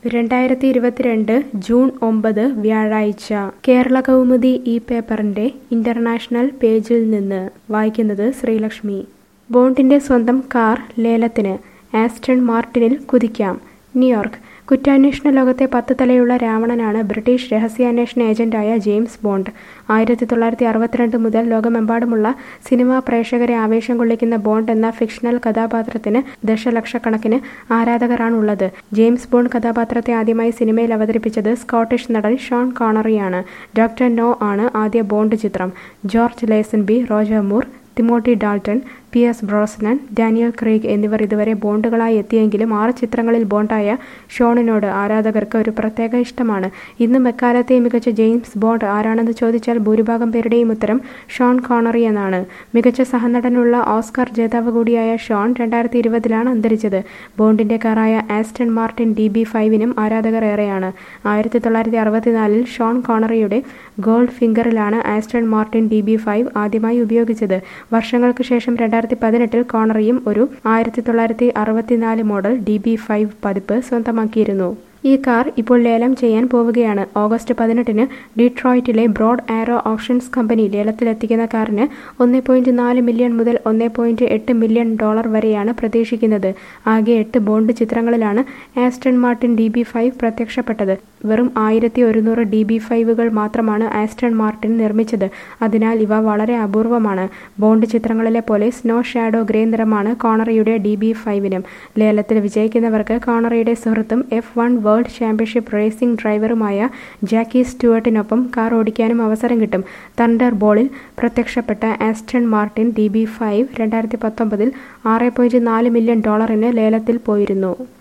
രണ്ടായിരത്തി ഇരുപത്തിരണ്ട് ജൂൺ ഒമ്പത് വ്യാഴാഴ്ച കേരള കൗമുദി ഈ പേപ്പറിന്റെ ഇന്റർനാഷണൽ പേജിൽ നിന്ന് വായിക്കുന്നത് ശ്രീലക്ഷ്മി ബോണ്ടിന്റെ സ്വന്തം കാർ ലേലത്തിന് ആസ്റ്റൺ മാർട്ടിനിൽ കുതിക്കാം ന്യൂയോർക്ക് കുറ്റാന്വേഷണ ലോകത്തെ പത്ത് തലയുള്ള രാവണനാണ് ബ്രിട്ടീഷ് രഹസ്യാന്വേഷണ ഏജന്റായ ജെയിംസ് ബോണ്ട് ആയിരത്തി തൊള്ളായിരത്തി അറുപത്തിരണ്ട് മുതൽ ലോകമെമ്പാടുമുള്ള സിനിമാ പ്രേക്ഷകരെ ആവേശം കൊള്ളിക്കുന്ന ബോണ്ട് എന്ന ഫിക്ഷണൽ കഥാപാത്രത്തിന് ദശലക്ഷക്കണക്കിന് ആരാധകരാണുള്ളത് ജെയിംസ് ബോണ്ട് കഥാപാത്രത്തെ ആദ്യമായി സിനിമയിൽ അവതരിപ്പിച്ചത് സ്കോട്ടിഷ് നടൻ ഷോൺ കോണറിയാണ് ഡോക്ടർ നോ ആണ് ആദ്യ ബോണ്ട് ചിത്രം George Lazenby Roger Moore Timothy Dalton P S Brosnan Daniel Craig എന്നിവർ ഇതുവരെ ബോണ്ടുകളായി എത്തിയെങ്കിലും ആറ് ചിത്രങ്ങളിൽ ബോണ്ടായ ഷോണിനോട് ആരാധകർക്ക് ഒരു പ്രത്യേക ഇഷ്ടമാണ് ഇന്നും എക്കാലത്തെയും മികച്ച ജെയിംസ് ബോണ്ട് ആരാണെന്ന് ചോദിച്ചാൽ ഭൂരിഭാഗം പേരുടെയും ഉത്തരം ഷോൺ കോണറി എന്നാണ് മികച്ച സഹനടനുള്ള ഓസ്കാർ ജേതാവ് കൂടിയായ ഷോൺ രണ്ടായിരത്തി ഇരുപതിലാണ് അന്തരിച്ചത് ബോണ്ടിന്റെ കാറായ ആസ്റ്റൺ മാർട്ടിൻ ഡി ബി ഫൈവിനും ആരാധകർ ഏറെയാണ് ആയിരത്തി തൊള്ളായിരത്തി അറുപത്തിനാലിൽ ഷോൺ കോണറിയുടെ ഗോൾഡ് ഫിംഗറിലാണ് Aston Martin D B five ആദ്യമായി ഉപയോഗിച്ചത് വർഷങ്ങൾക്ക് ശേഷം രണ്ടായിരത്തി പതിനെട്ടിൽ കോണറിയും ഒരു ആയിരത്തി തൊള്ളായിരത്തി അറുപത്തിനാല് മോഡൽ ഡി ബി ഫൈവ് പതിപ്പ് സ്വന്തമാക്കിയിരുന്നു ഈ കാർ ഇപ്പോൾ ലേലം ചെയ്യാൻ പോവുകയാണ് ഓഗസ്റ്റ് പതിനെട്ടിന് ഡീട്രോയിറ്റിലെ ബ്രോഡ് ആരോ ഓപ്ഷൻസ് കമ്പനി ലേലത്തിലെത്തിക്കുന്ന കാറിന് ഒന്ന് പോയിന്റ് നാല് മില്യൺ മുതൽ ഒന്ന് പോയിന്റ് എട്ട് മില്യൺ ഡോളർ വരെയാണ് പ്രതീക്ഷിക്കുന്നത് ആകെ എട്ട് ബോണ്ട് ചിത്രങ്ങളിലാണ് Aston Martin D B five പ്രത്യക്ഷപ്പെട്ടത് വെറും ആയിരത്തി ഒരുന്നൂറ് ഡി ബി ഫൈവുകൾ മാത്രമാണ് ആസ്റ്റൺ മാർട്ടിൻ നിർമ്മിച്ചത് അതിനാൽ ഇവ വളരെ അപൂർവമാണ് ബോണ്ട് ചിത്രങ്ങളിലെ പോലെ സ്നോ ഷാഡോ ഗ്രേ നിറമാണ് കോണറിയുടെ ഡി ബി ഫൈവിനും ലേലത്തിൽ വിജയിക്കുന്നവർക്ക് കോണറിയുടെ സുഹൃത്തും F one world championship racing ഡ്രൈവറുമായ ജാക്കി സ്റ്റുവർട്ടിനൊപ്പം കാർ ഓടിക്കാനും അവസരം കിട്ടും തണ്ടർ ബോളിൽ പ്രത്യക്ഷപ്പെട്ട Aston Martin D B five രണ്ടായിരത്തി പത്തൊമ്പതിൽ ആറ് പോയിന്റ് നാല് മില്യൺ ഡോളറിന് ലേലത്തിൽ പോയിരുന്നു